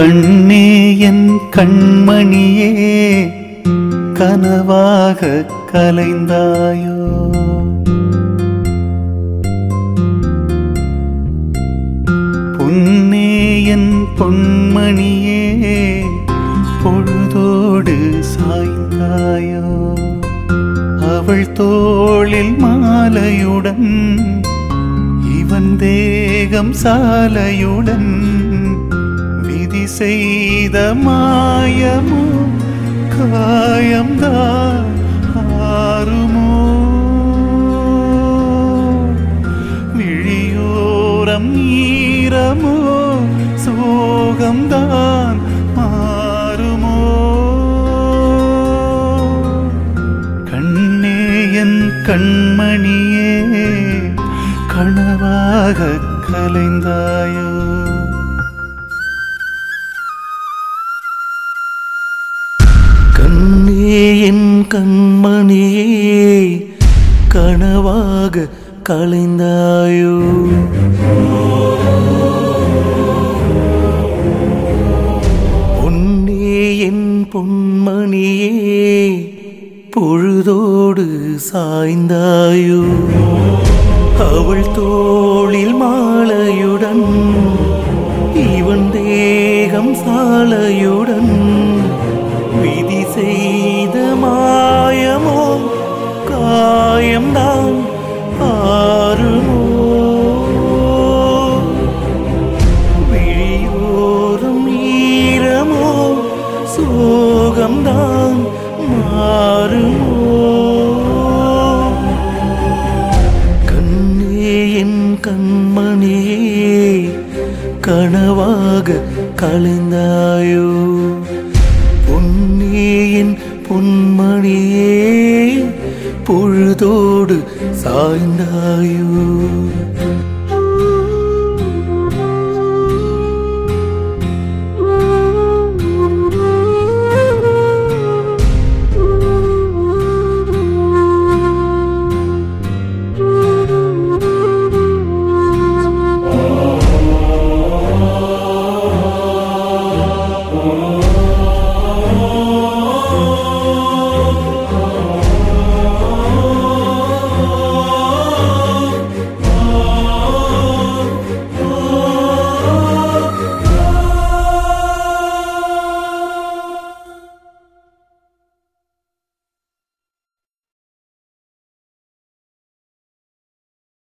கண்ணே என் கண்மணியே கனவாக கலைந்தாயோ பொன்னே என் பொன்மணியே பொழுதோடு சாய்ந்தாயோ அவள் தோளில் மாலையுடன் இவன் தேகம் சாலையுடன் விதி செய்த மாயமோ காயம்தான் ஆறுமோ விழியோரம் ஈரமோ சோகம்தான் மாறுமோ கண்ணே என் கண்மணியே கனவாக கலைந்தாயோ கண்ணே என் கண்மணியே கனவாக கலைந்தாயோ பொன்னே என் பொன்மணியே பொழுதோடு சாய்ந்தாயோ அவள் தோளில் மாலையுடன் இவன் தேகம் சாலையுடன் விதி செய்த மாயமோ காயம்தான் ஆறுமோ விழியோரம் ஈரமோ சோகம்தான் மாறுமோ கண்ணே என் கண்மணியே கனவாக கலைந்தாயோ பொன்னே என் பொன்மணியே பொழுதோடு சாய்ந்தாயோ